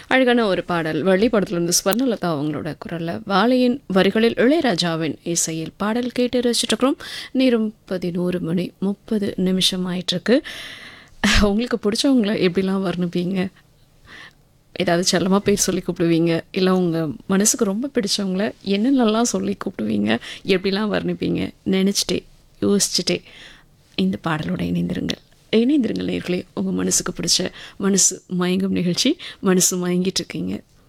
அழகான ஒரு பாடல் வள்ளிப்படத்துலேருந்து ஸ்வர்ணலதா அவங்களோட குரலில் வாழையின் வரிகளில் இளையராஜாவின் இசையில் பாடல் கேட்டு ரசிச்சிட்ருக்கிறோம் நேரம் பதினோரு மணி முப்பது நிமிஷம் ஆயிட்டிருக்கு உங்களுக்கு பிடிச்சவங்கள எப்படிலாம் வர்ணிப்பீங்க ஏதாவது செல்லமாக பேர் சொல்லி கூப்பிடுவீங்க இல்லை உங்கள் மனசுக்கு ரொம்ப பிடிச்சவங்கள என்னென்னலாம் சொல்லி கூப்பிடுவீங்க எப்படிலாம் வர்ணிப்பீங்க நினச்சிட்டே யோசிச்சுட்டே இந்த பாடலோட இணைந்திருங்கள் இணைந்திருங்கள் நேர்களே உங்கள் மனசுக்கு பிடிச்ச மனசு மயங்கும் நிகழ்ச்சி மனசு மயங்கிட்டு இருக்கீங்க